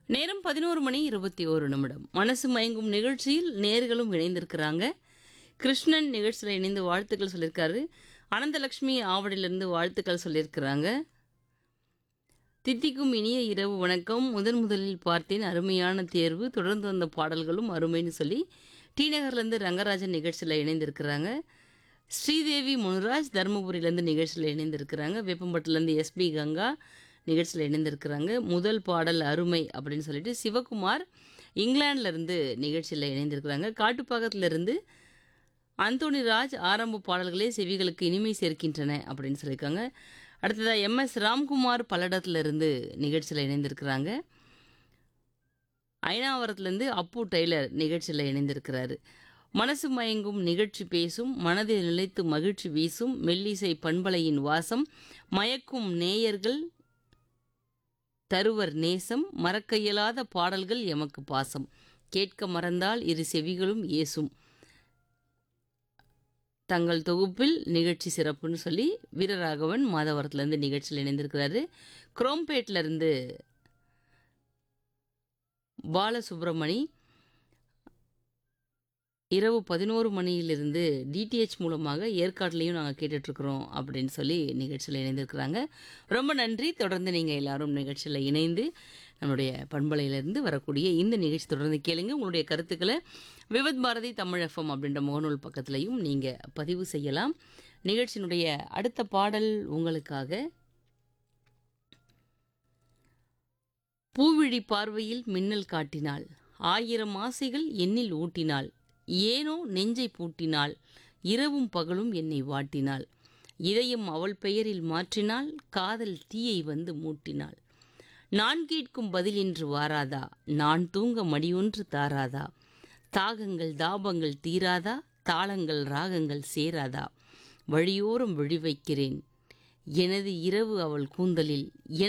நேரம் பதினோரு மணி இருபத்தி ஓரு நிமிடம் மனசு மயங்கும் நிகழ்ச்சியில் நேர்களும் இணைந்திருக்கிறாங்க கிருஷ்ணன் நிகழ்ச்சியில் இணைந்து வாழ்த்துக்கள் சொல்லியிருக்காரு அனந்தலக்ஷ்மி ஆவடியிலிருந்து வாழ்த்துக்கள் சொல்லியிருக்கிறாங்க தித்திக்கும் இனிய இரவு வணக்கம் முதன் முதலில் பார்த்தேன் அருமையான தேர்வு தொடர்ந்து வந்த பாடல்களும் அருமைன்னு சொல்லி டி நகர்லேருந்து ரங்கராஜன் நிகழ்ச்சியில் இணைந்திருக்கிறாங்க ஸ்ரீதேவி முனுராஜ் தருமபுரியிலேருந்து நிகழ்ச்சியில் இணைந்திருக்கிறாங்க வேப்பம்பட்டிலேருந்து எஸ்பி கங்கா நிகழ்ச்சியில் இணைந்திருக்கிறாங்க முதல் பாடல் அருமை அப்படின்னு சொல்லிட்டு சிவகுமார் இங்கிலாந்துலேருந்து நிகழ்ச்சியில் இணைந்திருக்கிறாங்க காட்டுப்பாக்கத்திலிருந்து அந்தோணி ராஜ் ஆரம்ப பாடல்களே செவிகளுக்கு இனிமை சேர்க்கின்றன அப்படின்னு சொல்லியிருக்காங்க அடுத்ததாக எம்எஸ் ராம்குமார் பல்லடத்திலிருந்து நிகழ்ச்சியில் இணைந்திருக்கிறாங்க ஐநாவரத்துலேருந்து அப்பு டெய்லர் நிகழ்ச்சியில் இணைந்திருக்கிறாரு மனசு மயங்கும் நிகழ்ச்சி பேசும் மனதில் நிலைத்து மகிழ்ச்சி வீசும் மெல்லிசை பண்பலையின் வாசம் மயக்கும் நேயர்கள் தருவர் நேசம் மறக்க இயலாத பாடல்கள் எமக்கு பாசம் கேட்க மறந்தால் இரு செவிகளும் ஏசும் தங்கள் தொகுப்பில் நிகழ்ச்சி சிறப்புன்னு சொல்லி வீரராகவன் மாதவரத்துலேருந்து நிகழ்ச்சியில் இணைந்திருக்கிறாரு குரோம்பேட்லேருந்து பாலசுப்ரமணி இரவு பதினோரு மணியிலிருந்து டிடிஹெச் மூலமாக ஏற்காட்டிலையும் நாங்கள் கேட்டுட்ருக்குறோம் அப்படின்னு சொல்லி நிகழ்ச்சியில் இணைந்திருக்கிறாங்க ரொம்ப நன்றி தொடர்ந்து நீங்கள் எல்லாரும் நிகழ்ச்சியில் இணைந்து நம்மளுடைய பண்பலையிலிருந்து வரக்கூடிய இந்த நிகழ்ச்சி தொடர்ந்து கேளுங்க உங்களுடைய கருத்துக்களை விவத் பாரதி தமிழ் எஃப்எம் அப்படின்ற முகநூல் பக்கத்துலையும் நீங்கள் பதிவு செய்யலாம் நிகழ்ச்சியினுடைய அடுத்த பாடல் உங்களுக்காக பூவிழி பார்வையில் மின்னல் காட்டினாள் ஆயிரம் ஆசைகள் எண்ணில் ஊட்டினாள் ஏனோ நெஞ்சை பூட்டினாள் இரவும் பகலும் என்னை வாட்டினாள் இதயம் அவள் பெயரில் மாற்றினாள் காதல் தீயை வந்து மூட்டினாள் நான் கேட்கும் பதில் இன்று வாராதா நான் தூங்க மடியொன்று தாராதா தாகங்கள் தாபங்கள் தீராதா தாளங்கள் ராகங்கள் சேராதா வழியோரம் விழி வைக்கிறேன் எனது இரவு அவள் கூந்தலில்